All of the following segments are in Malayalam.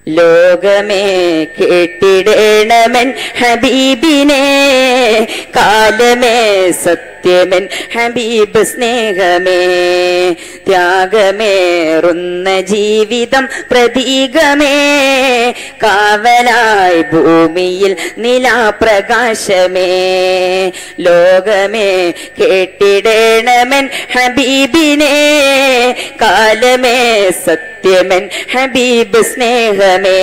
ലോകമേ കേട്ടിടേണമൻ ഹബീബിനെ കാലമേ സത്യമൻ ഹബീബ് സ്നേഹമേ ത്യാഗമേറുന്ന ജീവിതം പ്രതീകമേ കാവലായി ഭൂമിയിൽ നിലാപ്രകാശമേ ലോകമേ കേട്ടിടേണമൻ ഹബീബിനെ കാലമേ സത്യമൻ ഹബീബ് സ്നേഹമേ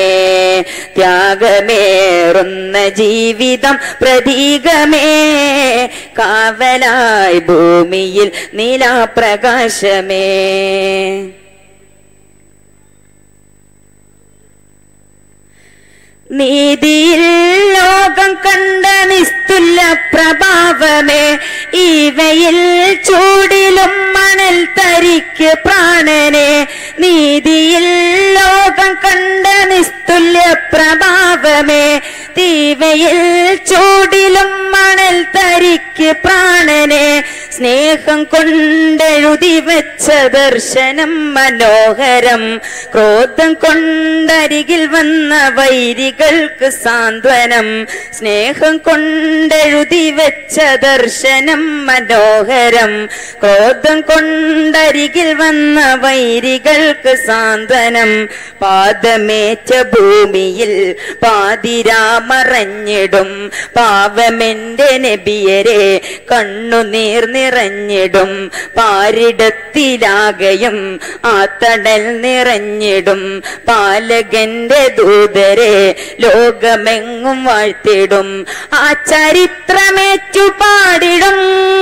ത്യാഗമേറുന്ന ജീവിതം പ്രതീകമേ കാവലായി ഭൂമിയിൽ നീലാപ്രകാശമേ നീതിയിൽ ലോകം കണ്ട നിസ്തുല്യ പ്രഭാവമേ ഇവയിൽ ചൂടിലും മണൽ തരിക്ക് പ്രാണനെ നീതിയിൽ ലോകം കണ്ട നിസ്തുല്യ പ്രഭാവമേ തീവയിൽ ചൂടിലും മണൽ തരിക്ക് പ്രാണനെ സ്നേഹം കൊണ്ടെഴുതി വെച്ച ദർശനം മനോഹരം ക്രോധം കൊണ്ടരികിൽ വന്ന വൈരികൾക്ക് സാന്ത്വനം സ്നേഹം കൊണ്ടെഴുതി വെച്ച ദർശനം മനോഹരം ക്രോധം കൊണ്ടരികിൽ വന്ന വൈരികൾക്ക് സാന്ത്വനം പാദമേറ്റ ഭൂമിയിൽ പാതിരാമറഞ്ഞിടും പാവമെന്റെ നബിയരെ കണ്ണുനീർ നിറഞ്ഞിടും പാരിടത്തിലാകയും ആ തടൽ നിറഞ്ഞിടും പാലകന്റെ ദൂതരെ ലോകമെങ്ങും വാഴ്ത്തിടും ആ ചരിത്രമേറ്റു പാടിടും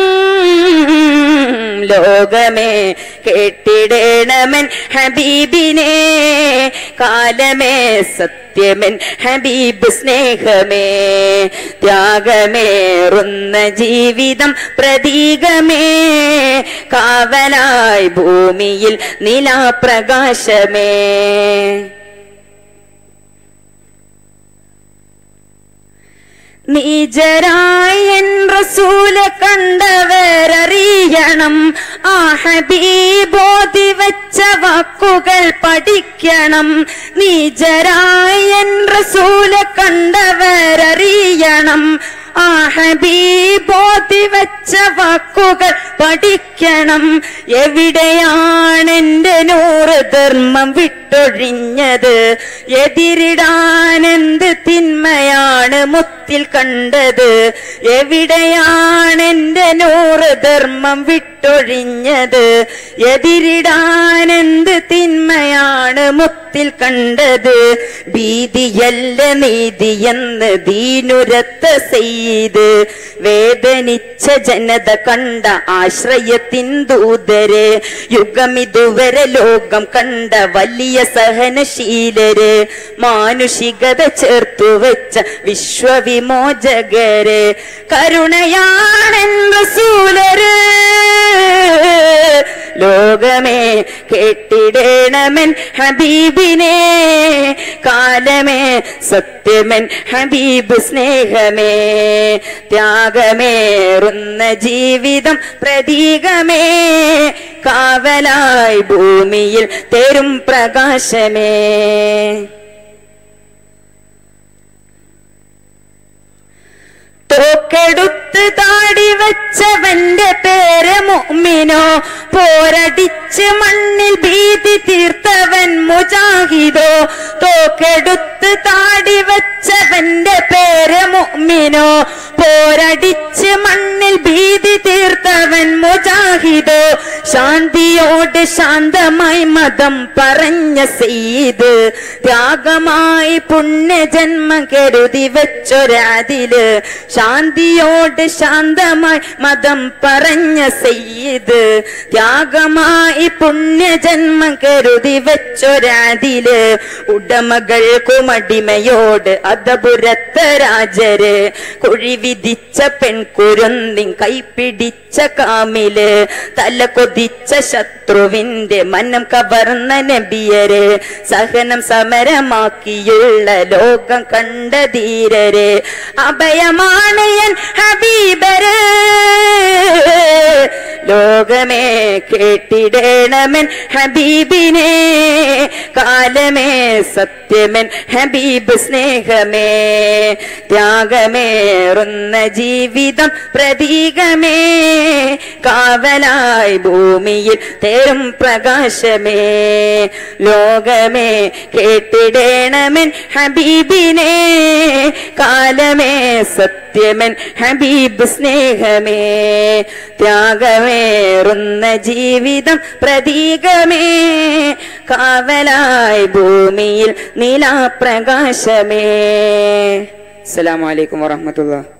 ലോകമേ കേട്ടിടേണമൻ ഹബീബിനെ കാലമേ സത്യമൻ ഹബീബ് സ്നേഹമേ ത്യാഗമേറുന്ന ജീവിതം പ്രതീകമേ കാവലായി ഭൂമിയിൽ നിലാപ്രകാശമേ നീജരായ എൻ റസൂല് കണ്ടവരറിയണം ആ ഹബീബോധി വെച്ച വാക്കുകൾ പഠിക്കണം നീജരായ എൻ റസൂല് കണ്ടവരറിയണം ആ ഹബീബോധി വെച്ച വാക്കുകൾ പഠിക്കണം എവിടെയാണെന്റെ നൂറ് ധർമ്മം വിട്ടൊഴിഞ്ഞത് എതിരിടാനെന്ത് തിന്മയാണ് മുത്തിൽ കണ്ടത് എവിടെയാണെന്റെ നൂറ് ധർമ്മം വിട്ടൊഴിഞ്ഞത് എതിരിടാനെന്ത് തിന്മയാണ് മുത്തിൽ കണ്ടത് ഭീതിയല്ല നീതിയെന്ന് ദീനുരത്ത ചെയ്ത് വേദനിച്ച ജനത കണ്ട ആശ്രയത്തിൻ ദൂതര് യുഗമിതുവരെ ലോകം കണ്ട വലിയ സഹനശീലര് മാനുഷികത ചേർത്തു വെച്ച വിശ്വവിമോചകര് കരുണയാണെൻ റസൂലര് ലോകമേ കേട്ടിടേണമൻ ഹബീബിനെ കാലമേ സത്യമൻ ഹബീബ് സ്നേഹമേ ത്യാഗമേറുന്ന ജീവിതം പ്രതീകമേ കാവലായി ഭൂമിയിൽ തരും പ്രകാശമേ തോക്കെടുത്ത് താടി വെച്ചവന്റെ പേര് മുഅ്മിനോ പോരടിച്ച് മണ്ണിൽ ഭീതി തീർത്തവൻ മുജാഹിദോ തോക്കെടുത്ത് താടി വെച്ചവന്റെ പേര് മുഅ്മിനോ പോരടിച്ച് മണ്ണിൽ ഭീതി തീർത്തവൻ മുജാഹിദോ ശാന്തിയോട് ശാന്തമായി മതം പറഞ്ഞ സെയ്ത് ത്യാഗമായി പുണ്യജന്മം കരുതി വെച്ചൊരാതില് ശാന്തിയോട് ശാന്തമായി മതം പറഞ്ഞ സെയ്ത് ത്യാഗമായി പുണ്യജന്മം കരുതി വെച്ചൊരാതില് ഉടമകൾക്കുമടിമയോട് അതപുരത്ത രാജര് കുഴി വിധിച്ച പെൺകുരുന്നിൻ കൈപ്പിടിച്ച കാമില് തല കൊതിച്ച ശത്രുവിന്റെ മനം കവർന്ന നബിയര് സഹനം സമരമാക്കിയുള്ള ലോകം കണ്ട ധീരര് അഭയമാണ് എൻ ഹബീബര് ലോകമേ കേട്ടിടേണമെൻ ഹബീബിനെ കാലമേ സത്യമൻ ഹബീബ് സ്നേഹമേ ത്യാഗമേറുന്ന ജീവിതം പ്രതീകമേ കാവലായി ഭൂമിയിൽ തേരും പ്രകാശമേ ലോകമേ കേട്ടിടേണമെൻ ഹബീബിനെ കാലമേ സത്യമൻ ഹബീബ് സ്നേഹമേ ത്യാഗമേറുന്ന ജീവിതം പ്രതീകമേ കാവലായി ഭൂമിയിൽ നീലാപ്രകാശമേ അസ്സലാമു അലൈക്കും വറഹ്മത്തുള്ളാഹി